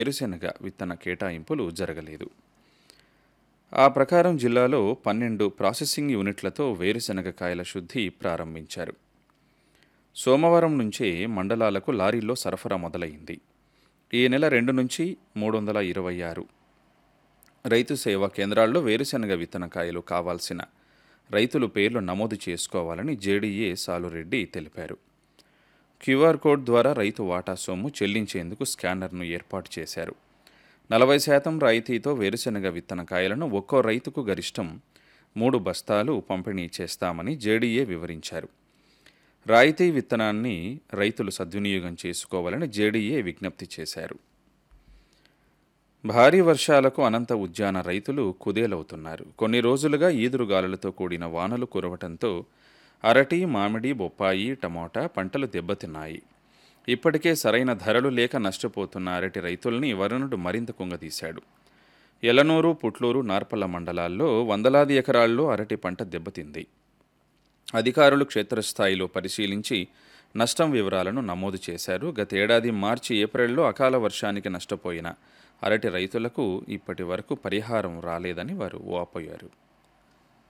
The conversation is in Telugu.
వేరుశెనగ విత్తన కేటాయింపులు జరగలేదు ఆ ప్రకారం జిల్లాలో పన్నెండు ప్రాసెసింగ్ యూనిట్లతో వేరుశెనగ కాయల శుద్ధి ప్రారంభించారు సోమవారం నుంచే మండలాలకు లారీల్లో సరఫరా మొదలైంది ఈ నెల రెండు నుంచి మూడు వందల ఇరవై ఆరు రైతు సేవా కేంద్రాల్లో వేరుశెనగ విత్తన కాయలు కావాల్సిన రైతులు పేర్లు నమోదు చేసుకోవాలని జేడీఏ సాలురెడ్డి తెలిపారు క్యూఆర్ కోడ్ ద్వారా రైతు వాటా సొమ్ము చెల్లించేందుకు స్కానర్ను ఏర్పాటు చేశారు నలభై శాతం రాయితీతో వేరుశెనగ విత్తన కాయలను ఒక్కో రైతుకు గరిష్టం మూడు బస్తాలు పంపిణీ చేస్తామని జేడీఏ వివరించారు రాయితీ విత్తనాన్ని రైతులు సద్వినియోగం చేసుకోవాలని జేడీఏ విజ్ఞప్తి చేశారు భారీ వర్షాలకు అనంత ఉద్యాన రైతులు కుదేలవుతున్నారు కొన్ని రోజులుగా ఈదురుగాలులతో కూడిన వానలు కురవటంతో అరటి మామిడి బొప్పాయి టమోటా పంటలు దెబ్బతిన్నాయి ఇప్పటికే సరైన ధరలు లేక నష్టపోతున్న అరటి రైతుల్ని వరుణుడు మరింత కుంగదీశాడు ఎలనూరు పుట్లూరు నార్పల్ల మండలాల్లో వందలాది ఎకరాల్లో అరటి పంట దెబ్బతింది అధికారులు క్షేత్రస్థాయిలో పరిశీలించి నష్టం వివరాలను నమోదు చేశారు గతేడాది మార్చి ఏప్రిల్లో అకాల వర్షానికి నష్టపోయిన అరటి రైతులకు ఇప్పటి వరకు పరిహారం రాలేదని వారు వాపోయారు